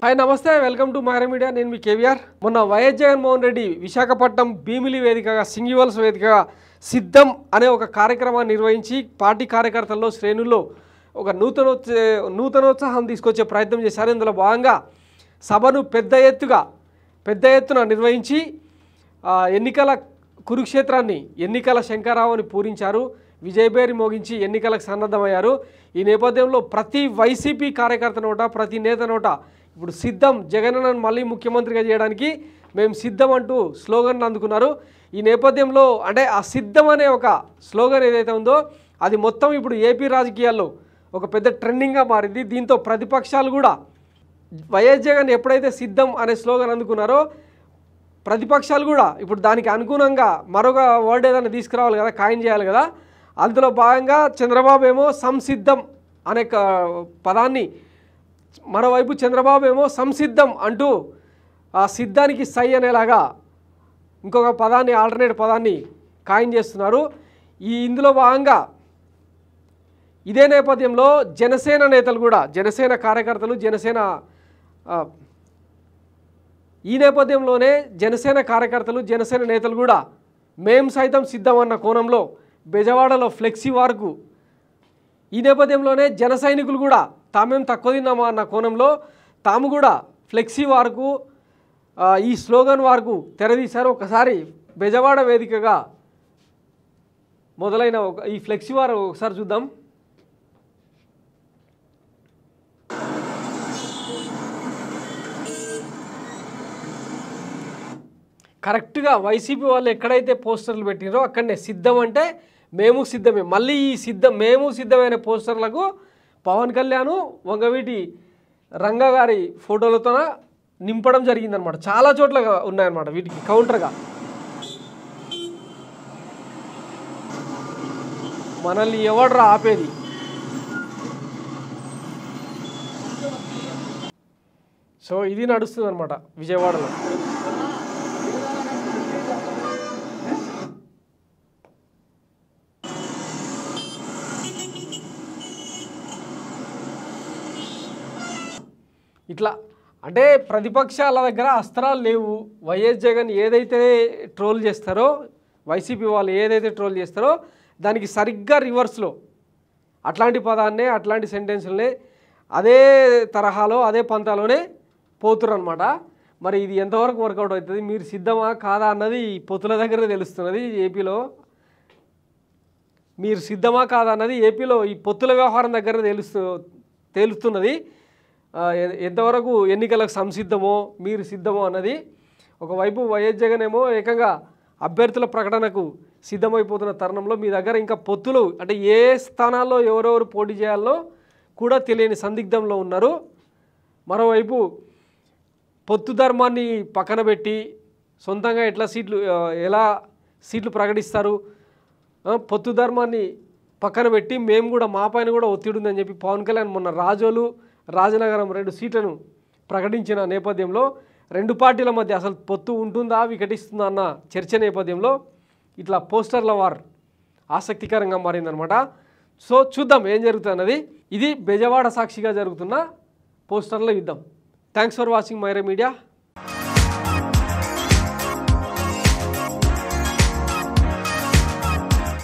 hi నమస్తే welcome to Myra media నేను మీ కేవీఆర్ మొన్న వైఎస్ జగన్మోహన్ రెడ్డి విశాఖపట్నం భీమిలి వేదికగా సింగివల్స్ వేదికగా సిద్ధం అనే ఒక కార్యక్రమాన్ని నిర్వహించి పార్టీ కార్యకర్తల్లో శ్రేణుల్లో ఒక నూతనోత్స నూతనోత్సాహం తీసుకొచ్చే ప్రయత్నం చేశారు ఇందులో భాగంగా సభను పెద్ద ఎత్తుగా పెద్ద ఎత్తున నిర్వహించి ఆ, ఎన్నికల కురుక్షేత్రాన్ని ఎన్నికల శంకరావుని పూరించారు విజయబేరి మోగించి ఎన్నికలకు సన్నద్ధమయ్యారు ఈ నేపథ్యంలో ప్రతి వైసీపీ కార్యకర్త నోట ప్రతి నేత నోట ఇప్పుడు సిద్ధం జగనన్నను మళ్ళీ ముఖ్యమంత్రిగా చేయడానికి మేము సిద్ధం అంటూ స్లోగన్ అందుకున్నారు ఈ నేపథ్యంలో అంటే ఆ సిద్ధం అనే ఒక స్లోగన్ ఏదైతే ఉందో అది మొత్తం ఇప్పుడు ఏపీ రాజకీయాల్లో ఒక పెద్ద ట్రెండింగ్గా మారింది దీంతో ప్రతిపక్షాలు కూడా వైఎస్ జగన్ ఎప్పుడైతే సిద్ధం అనే స్లోగన్ అందుకున్నారో ప్రతిపక్షాలు కూడా ఇప్పుడు దానికి అనుగుణంగా మరొక వర్డ్ ఏదైనా తీసుకురావాలి కదా ఖాయం చేయాలి కదా అందులో భాగంగా చంద్రబాబు ఏమో సంసిద్ధం అనే క- పదాన్ని మరోవైపు చంద్రబాబు ఏమో సంసిద్ధం అంటూ ఆ సిద్ధానికి సై అనేలాగా ఇంకొక పదాన్ని ఆల్టర్నేట్ పదాన్ని ఖాయం చేస్తున్నారు ఈ ఇందులో భాగంగా ఇదే నేపథ్యంలో జనసేన నేతలు కూడా జనసేన కార్యకర్తలు జనసేన ఆ, ఈ నేపథ్యంలోనే జనసేన కార్యకర్తలు జనసేన నేతలు కూడా మేం సైతం సిద్ధమన్న కోణంలో బెజవాడలో ఫ్లెక్సీ వార్కు ఈ నేపథ్యంలోనే జన సైనికులు కూడా తామేం తక్కువ తిన్నామా అన్న కోణంలో తాము కూడా ఫ్లెక్సీ వార్కు ఆ, ఈ స్లోగన్ వార్కు తెరదీశారు ఒకసారి బెజవాడ వేదికగా మొదలైన ఒక ఈ ఫ్లెక్సీ వార్ ఒకసారి చూద్దాం కరెక్ట్గా వైసీపీ వాళ్ళు ఎక్కడైతే పోస్టర్లు పెట్టిరో అక్కడనే సిద్ధం అంటే మేము సిద్ధమే మళ్ళీ ఈ సిద్ధం మేము సిద్ధమైన పోస్టర్లకు పవన్ కళ్యాణ్ వంగవీటి రంగ గారి ఫోటోలతో నింపడం జరిగిందనమాట చాలా చోట్ల ఉన్నాయన్నమాట వీటికి కౌంటర్గా మనల్ని ఎవడ్రా ఆపేది సో ఇది నడుస్తుంది అనమాట విజయవాడలో ఇట్లా అంటే ప్రతిపక్షాల దగ్గర అస్త్రాలు లేవు వైఎస్ జగన్ ఏదైతే ట్రోల్ చేస్తారో వైసీపీ వాళ్ళు ఏదైతే ట్రోల్ చేస్తారో దానికి సరిగ్గా రివర్స్లో అట్లాంటి పదాన్నే అట్లాంటి సెంటెన్స్లనే అదే తరహాలో అదే పంతాలోనే పోతురు అనమాట మరి ఇది ఎంతవరకు వర్కౌట్ అవుతుంది మీరు సిద్ధమా కాదా అన్నది ఈ పొత్తుల దగ్గర తెలుస్తున్నది ఏపీలో మీరు సిద్ధమా కాదా అన్నది ఏపీలో ఈ పొత్తుల వ్యవహారం దగ్గర తెలుస్తూ తేలుస్తున్నది ఆ, ఎ- ఎంతవరకు ఎన్నికలకు సంసిద్ధమో మీరు సిద్ధమో అన్నది ఒకవైపు వైఎస్ జగన్ ఏమో ఏకంగా అభ్యర్థుల ప్రకటనకు సిద్ధమైపోతున్న తరుణంలో మీ దగ్గర ఇంకా పొత్తులు అంటే ఏ స్థానాల్లో ఎవరెవరు పోటీ చేయాలో కూడా తెలియని సందిగ్ధంలో ఉన్నారు మరోవైపు పొత్తు ధర్మాన్ని పక్కన పెట్టి సొంతంగా ఎట్లా సీట్లు ఆ, ఎలా సీట్లు ప్రకటిస్తారు ఆ, పొత్తు ధర్మాన్ని పక్కన పెట్టి మేము కూడా మా పైన కూడా ఒత్తిడి ఉందని చెప్పి పవన్ కళ్యాణ్ మొన్న రాజోలు రాజనగరం రెండు సీట్లను ప్రకటించిన నేపథ్యంలో రెండు పార్టీల మధ్య అసలు పొత్తు ఉంటుందా వికటిస్తుందా అన్న చర్చ నేపథ్యంలో ఇట్లా పోస్టర్ల వార్ ఆసక్తికరంగా మారిందనమాట సో చూద్దాం ఏం జరుగుతున్నది ఇది బెజవాడ సాక్షిగా జరుగుతున్న పోస్టర్ల యుద్ధం thanks for watching Myra media